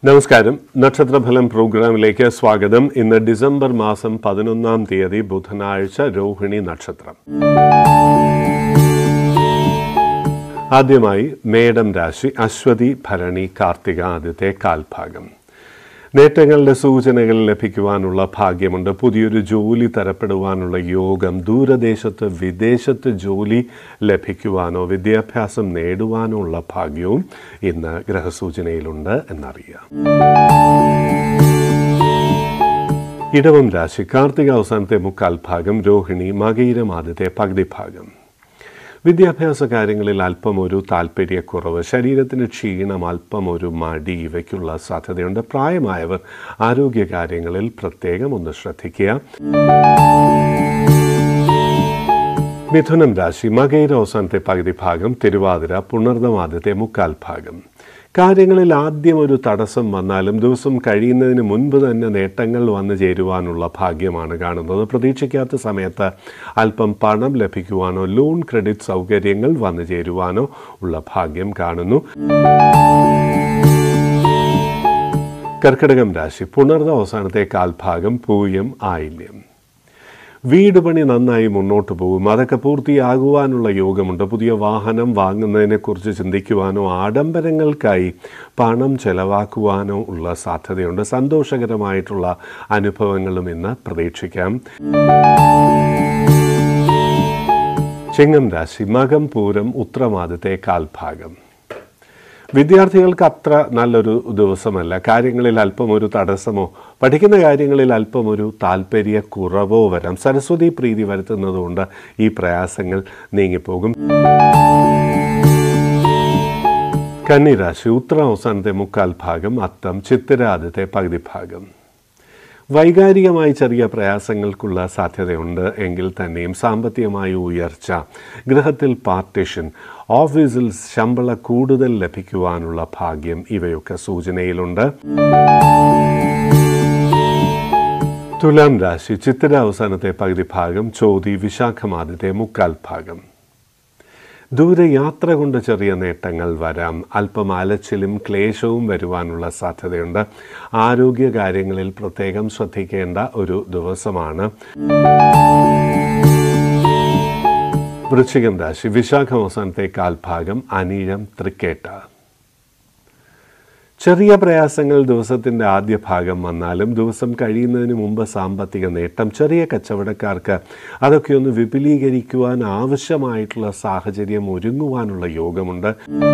നമസ്കാരം നക്ഷത്രഫലം പ്രോഗ്രാമിലേക്ക് സ്വാഗതം ഇന്ന് ഡിസംബർ മാസം പതിനൊന്നാം തീയതി ബുധനാഴ്ച രോഹിണി നക്ഷത്രം ആദ്യമായി മേടം രാശി അശ്വതി ഭരണി കാർത്തിക ആദ്യത്തെ കാൽഭാഗം നേട്ടങ്ങളുടെ സൂചനകൾ ലഭിക്കുവാനുള്ള ഭാഗ്യമുണ്ട് പുതിയൊരു ജോലി തരപ്പെടുവാനുള്ള യോഗം ദൂരദേശത്ത് വിദേശത്ത് ജോലി ലഭിക്കുവാനോ വിദ്യാഭ്യാസം നേടുവാനോ ഉള്ള ഭാഗ്യവും ഇന്ന് ഗ്രഹസൂചനയിലുണ്ട് എന്നറിയാം ഇടവം രാശി കാർത്തിക അവസാനത്തെ മുക്കാൽ ഭാഗം രോഹിണി മകയിരം ആദ്യത്തെ പകുതി ഭാഗം വിദ്യാഭ്യാസ കാര്യങ്ങളിൽ അല്പം ഒരു താല്പര്യക്കുറവ് ശരീരത്തിന് ക്ഷീണം അല്പം ഒരു മടി ഇവയ്ക്കുള്ള സാധ്യതയുണ്ട് പ്രായമായവർ ആരോഗ്യ കാര്യങ്ങളിൽ പ്രത്യേകം ഒന്ന് ശ്രദ്ധിക്കുക മിഥുനം രാശി മകയിര അവസാനത്തെ പകുതി ഭാഗം തിരുവാതിര പുണർദമാദ്യത്തെ മുക്കാൽ ഭാഗം കാര്യങ്ങളിൽ ആദ്യം ഒരു തടസ്സം വന്നാലും ദിവസം കഴിയുന്നതിന് മുൻപ് തന്നെ നേട്ടങ്ങൾ വന്നു ചേരുവാനുള്ള ഭാഗ്യമാണ് കാണുന്നത് പ്രതീക്ഷിക്കാത്ത സമയത്ത് അല്പം പണം ലഭിക്കുവാനോ ലോൺ ക്രെഡിറ്റ് സൗകര്യങ്ങൾ വന്നു ചേരുവാനോ ഉള്ള ഭാഗ്യം കാണുന്നു കർക്കിടകം രാശി പുണർദ അവസാനത്തെ കാൽഭാഗം പൂയം ആയില്യം വീട് പണി നന്നായി മുന്നോട്ട് പോകും അതൊക്കെ പൂർത്തിയാകുവാനുള്ള യോഗമുണ്ട് പുതിയ വാഹനം വാങ്ങുന്നതിനെക്കുറിച്ച് ചിന്തിക്കുവാനോ ആഡംബരങ്ങൾക്കായി പണം ചെലവാക്കുവാനോ ഉള്ള സാധ്യതയുണ്ട് സന്തോഷകരമായിട്ടുള്ള അനുഭവങ്ങളും ഇന്ന് പ്രതീക്ഷിക്കാം ചിങ്ങം രാശി മകം പൂരം ഉത്രമാദത്തെ കാൽഭാഗം വിദ്യാർത്ഥികൾക്ക് അത്ര നല്ലൊരു ദിവസമല്ല കാര്യങ്ങളിൽ അല്പം ഒരു തടസ്സമോ പഠിക്കുന്ന കാര്യങ്ങളിൽ അല്പം ഒരു താല്പര്യ കുറവോ വരാം സരസ്വതി പ്രീതി വരുത്തുന്നതുകൊണ്ട് ഈ പ്രയാസങ്ങൾ നീങ്ങിപ്പോകും കന്നിരാശി ഉത്തര അവസാനത്തെ മുക്കാൽ ഭാഗം അത്തം ചിത്തിരാദ്യത്തെ പകുതി ഭാഗം വൈകാരികമായി ചെറിയ പ്രയാസങ്ങൾക്കുള്ള സാധ്യതയുണ്ട് എങ്കിൽ തന്നെയും സാമ്പത്തികമായ ഉയർച്ച ഗൃഹത്തിൽ പാർട്ടിഷൻ ഓഫീസിൽ ശമ്പള കൂടുതൽ ലഭിക്കുവാനുള്ള ഭാഗ്യം ഇവയൊക്കെ സൂചനയിലുണ്ട് തുലാം രാശി ചിത്തിര അവസാനത്തെ പകുതി ഭാഗം ചോതി വിശാഖമാദ്യത്തെ മുക്കാൽ ഭാഗം ദൂരയാത്ര കൊണ്ട് ചെറിയ നേട്ടങ്ങൾ വരാം അല്പം അലച്ചിലും ക്ലേശവും വരുവാനുള്ള സാധ്യതയുണ്ട് ആരോഗ്യ കാര്യങ്ങളിൽ പ്രത്യേകം ശ്രദ്ധിക്കേണ്ട ഒരു ദിവസമാണ് വൃശ്ചികം രാശി വിശാഖം അവസാനത്തെ കാൽഭാഗം അനീഴം തൃക്കേട്ട ചെറിയ പ്രയാസങ്ങൾ ദിവസത്തിൻ്റെ ആദ്യ ഭാഗം വന്നാലും ദിവസം കഴിയുന്നതിന് മുമ്പ് സാമ്പത്തിക നേട്ടം ചെറിയ കച്ചവടക്കാർക്ക് അതൊക്കെ ഒന്ന് വിപുലീകരിക്കുവാൻ ആവശ്യമായിട്ടുള്ള സാഹചര്യം ഒരുങ്ങുവാനുള്ള യോഗമുണ്ട്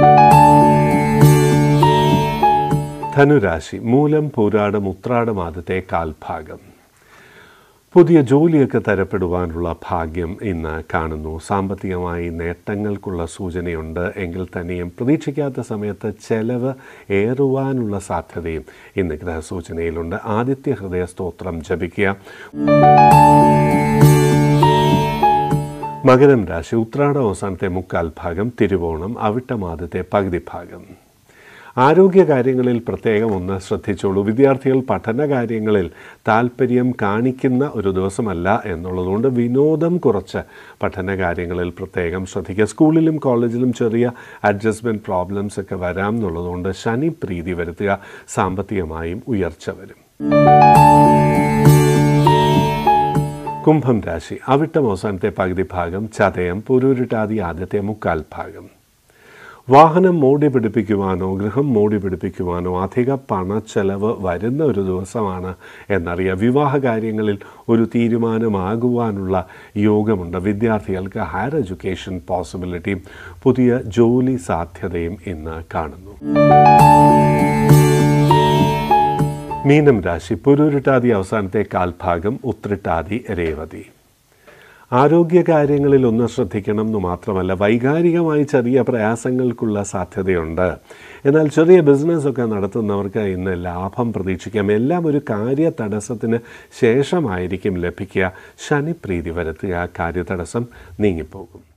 ധനുരാശി മൂലം പൂരാടം ഉത്രാടം ആദ്യത്തെ കാൽഭാഗം പുതിയ ജോലിയൊക്കെ തരപ്പെടുവാനുള്ള ഭാഗ്യം ഇന്ന് കാണുന്നു സാമ്പത്തികമായി നേട്ടങ്ങൾക്കുള്ള സൂചനയുണ്ട് എങ്കിൽ തന്നെയും പ്രതീക്ഷിക്കാത്ത സമയത്ത് ചെലവ് ഏറുവാനുള്ള സാധ്യതയും ഇന്ന് ഗ്രഹസൂചനയിലുണ്ട് ആദിത്യ ഹൃദയ സ്തോത്രം ജപിക്കുക മകരം രാശി ഉത്രാട അവസാനത്തെ മുക്കാൽ ഭാഗം തിരുവോണം അവിട്ടമാദ്യത്തെ പകുതി ഭാഗം ആരോഗ്യ കാര്യങ്ങളിൽ പ്രത്യേകം ഒന്ന് ശ്രദ്ധിച്ചോളൂ വിദ്യാർത്ഥികൾ പഠന കാര്യങ്ങളിൽ താല്പര്യം കാണിക്കുന്ന ഒരു ദിവസമല്ല എന്നുള്ളതുകൊണ്ട് വിനോദം കുറച്ച് പഠന കാര്യങ്ങളിൽ പ്രത്യേകം ശ്രദ്ധിക്കുക സ്കൂളിലും കോളേജിലും ചെറിയ അഡ്ജസ്റ്റ്മെൻറ്റ് പ്രോബ്ലംസ് ഒക്കെ വരാം എന്നുള്ളതുകൊണ്ട് ശനി പ്രീതി വരുത്തുക സാമ്പത്തികമായും ഉയർച്ച വരും കുംഭം രാശി അവിട്ടം അവസാനത്തെ പകുതി ഭാഗം ചതയം പുരൂരിട്ടാതി ആദ്യത്തെ മുക്കാൽ ഭാഗം വാഹനം മോടി പിടിപ്പിക്കുവാനോ ഗൃഹം മോടി പിടിപ്പിക്കുവാനോ അധിക പണച്ചെലവ് വരുന്ന ഒരു ദിവസമാണ് എന്നറിയാം വിവാഹ കാര്യങ്ങളിൽ ഒരു തീരുമാനമാകുവാനുള്ള യോഗമുണ്ട് വിദ്യാർത്ഥികൾക്ക് ഹയർ എഡ്യൂക്കേഷൻ പോസിബിലിറ്റിയും പുതിയ ജോലി സാധ്യതയും ഇന്ന് കാണുന്നു മീനം രാശി പുരൂരിട്ടാതി അവസാനത്തെ കാൽഭാഗം ഉത്രിട്ടാതി രേവതി ആരോഗ്യ കാര്യങ്ങളിൽ ഒന്ന് ശ്രദ്ധിക്കണം എന്ന് മാത്രമല്ല വൈകാരികമായി ചെറിയ പ്രയാസങ്ങൾക്കുള്ള സാധ്യതയുണ്ട് എന്നാൽ ചെറിയ ബിസിനസ്സൊക്കെ നടത്തുന്നവർക്ക് ഇന്ന് ലാഭം പ്രതീക്ഷിക്കാം എല്ലാം ഒരു കാര്യ തടസ്സത്തിന് ശേഷമായിരിക്കും ലഭിക്കുക ശനിപ്രീതി വരുത്തുക കാര്യതടസ്സം നീങ്ങിപ്പോകും